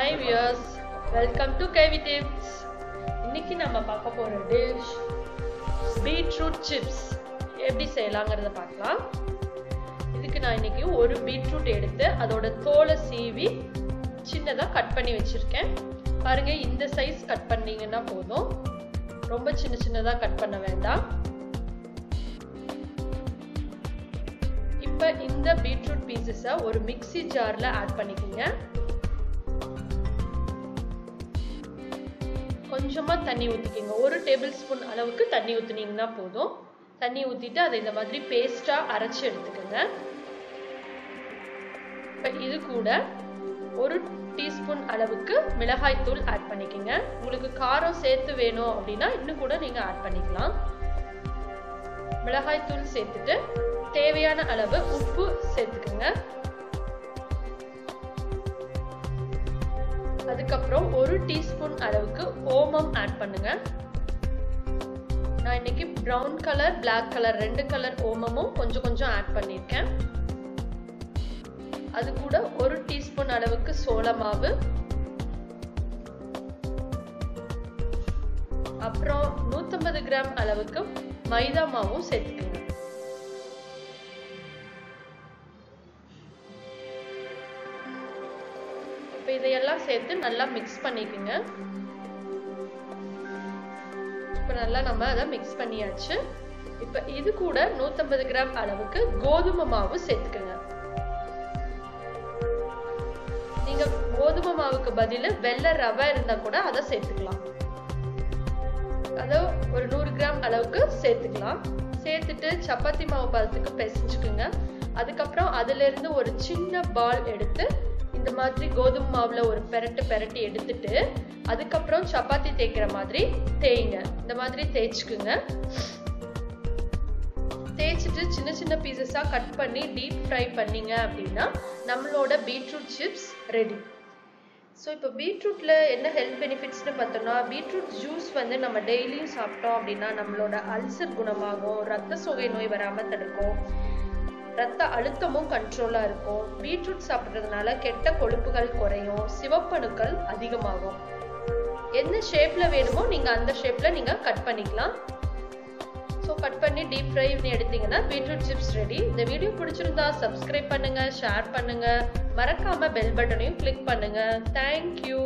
hi viewers welcome to KV tips இன்னைக்கு நம்ம பார்க்க போற டிஷ் பீட்ரூட் சிப்ஸ் எப்படி செய்யலாங்கிறத பார்க்கலாம் இதுக்கு நான் இன்னைக்கு ஒரு பீட்ரூட் எடுத்து அதோட தோலை சீவி சின்னதாக கட் பண்ணி வச்சிருக்கேன் பாருங்க இந்த சைஸ் கட் பண்ணீங்கன்னா போதும் ரொம்ப சின்ன சின்னதாக கட் பண்ண வேண்டாம் இப்போ இந்த பீட்ரூட் பீசஸை ஒரு மிக்சி ஜாரில் ஆட் பண்ணிக்கோங்க கொஞ்சமாக தண்ணி ஊற்றிக்கிங்க ஒரு டேபிள் ஸ்பூன் அளவுக்கு தண்ணி ஊற்றுனீங்கன்னா போதும் தண்ணி ஊற்றிட்டு அதை இந்த மாதிரி பேஸ்ட்டாக அரைச்சி எடுத்துக்கோங்க இப்போ இது கூட ஒரு டீஸ்பூன் அளவுக்கு மிளகாய் தூள் ஆட் பண்ணிக்கோங்க உங்களுக்கு காரம் சேர்த்து வேணும் அப்படின்னா இன்னும் கூட நீங்கள் ஆட் பண்ணிக்கலாம் மிளகாய் தூள் சேர்த்துட்டு தேவையான அளவு உப்பு சேர்த்துக்கோங்க அதுக்கப்புறம் ஒரு டீஸ்பூன் அளவுக்கு ஓமம் ஆட் பண்ணுங்க நான் இன்னைக்கு ப்ரௌன் கலர் பிளாக் கலர் ரெண்டு கலர் ஓமமும் கொஞ்சம் கொஞ்சம் ஆட் பண்ணியிருக்கேன் அது கூட ஒரு டீஸ்பூன் அளவுக்கு சோள மாவு அப்புறம் நூற்றம்பது கிராம் அளவுக்கு மைதா மாவும் சேர்த்துக்கோங்க இப்போ இதையெல்லாம் சேர்த்து நல்லா மிக்ஸ் பண்ணிக்கோங்க இப்போ நல்லா நம்ம அதை மிக்ஸ் பண்ணியாச்சு இப்போ இது கூட நூற்றம்பது கிராம் அளவுக்கு கோதுமை மாவு சேர்த்துக்கோங்க நீங்க கோதுமை மாவுக்கு பதில் வெள்ளை ரவை இருந்தா கூட அதை சேர்த்துக்கலாம் அதை ஒரு நூறு கிராம் அளவுக்கு சேர்த்துக்கலாம் சேர்த்துட்டு சப்பாத்தி மாவு பதத்துக்கு பிசைஞ்சுக்குங்க அதுக்கப்புறம் அதுல இருந்து ஒரு சின்ன பால் எடுத்து இந்த மாதிரி கோதுமை மாவுல ஒரு பெரட்டு பெரட்டி எடுத்துட்டு அதுக்கப்புறம் சப்பாத்தி தேய்க்கிற மாதிரி தேய்ங்க இந்த மாதிரி தேய்ச்சிக்குங்க தேய்ச்சிட்டு சின்ன சின்ன பீசஸாக கட் பண்ணி டீப் ஃப்ரை பண்ணீங்க அப்படின்னா நம்மளோட பீட்ரூட் சிப்ஸ் ரெடி ஸோ இப்போ பீட்ரூட்டில் என்ன ஹெல்த் பெனிஃபிட்ஸ்னு பார்த்தோம்னா பீட்ரூட் ஜூஸ் வந்து நம்ம டெய்லியும் சாப்பிட்டோம் அப்படின்னா நம்மளோட அல்சர் குணமாகும் ரத்த சோகை நோய் வராமல் தடுக்கும் ரத்த அழுத்தமும் கண்ட்ரோலாக இருக்கும் பீட்ரூட் சாப்பிட்றதுனால கெட்ட கொழுப்புகள் குறையும் சிவப்பணுக்கள் அதிகமாகும் எந்த ஷேப்பில் வேணுமோ நீங்கள் அந்த ஷேப்பில் நீங்கள் கட் பண்ணிக்கலாம் ஸோ கட் பண்ணி டீப் ஃப்ரை பண்ணி எடுத்தீங்கன்னா பீட்ரூட் சிப்ஸ் ரெடி இந்த வீடியோ பிடிச்சிருந்தா சப்ஸ்கிரைப் பண்ணுங்க ஷேர் பண்ணுங்க மறக்காம பெல் பட்டனையும் கிளிக் பண்ணுங்க தேங்க்யூ